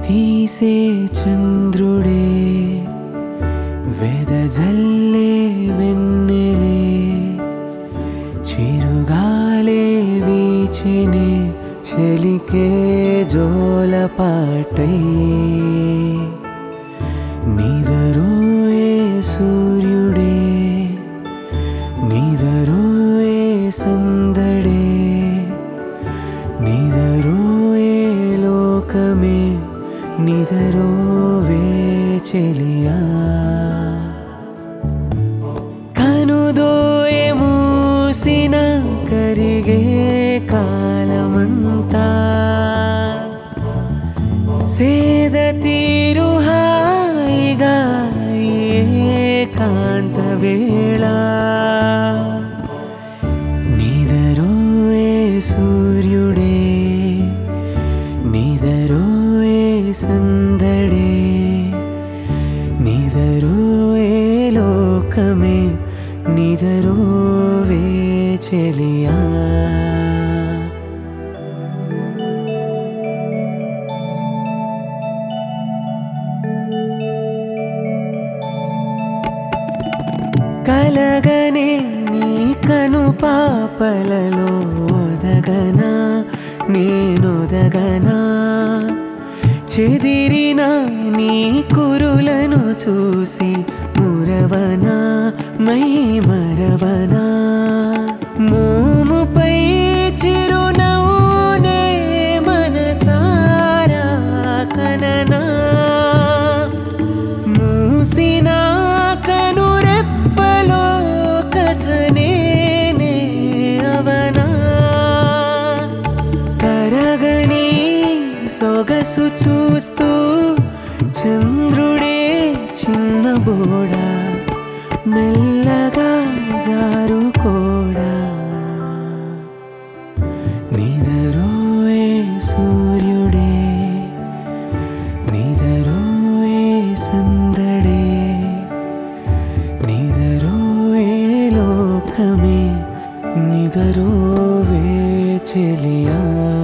తీసే చంద్రుడే వెదజల్లే వెన్నెలే చిరుగాలే వీచెనే చెలికే జోలపాటై నిదరోయే సూర్యుడే నిదరోయే సందడే నిదరోయే లోకమే నిదరోవే చెలియా కనుదోయే మూసిన కరిగే కాలమంతా సేద తీరు హాయిగా ఏకాంత వేళ నిదరోయే సూర్యుడే నిదరోయే సందడే నిదరోయే లోకమే నిదరోవే చెలియా కలగనే నీ కను పాపలలో ఒదగనా నేనొదగనా చెదిరిన నీ కురులను చూసి మురవనా మై మరవనా మోముపై చిరునవ్వునే మనసారా కననా మూసిన కనురెప్పలో కథనే అవనా తరగని సొగసు చూస్తూ చంద్రుడే చిన్న బోడ మెల్లగా జారుకోడా నిదరోయే సూర్యుడే నిదరోయే సందడే నిదరోయే లోకమే నిదరోవే చెలియా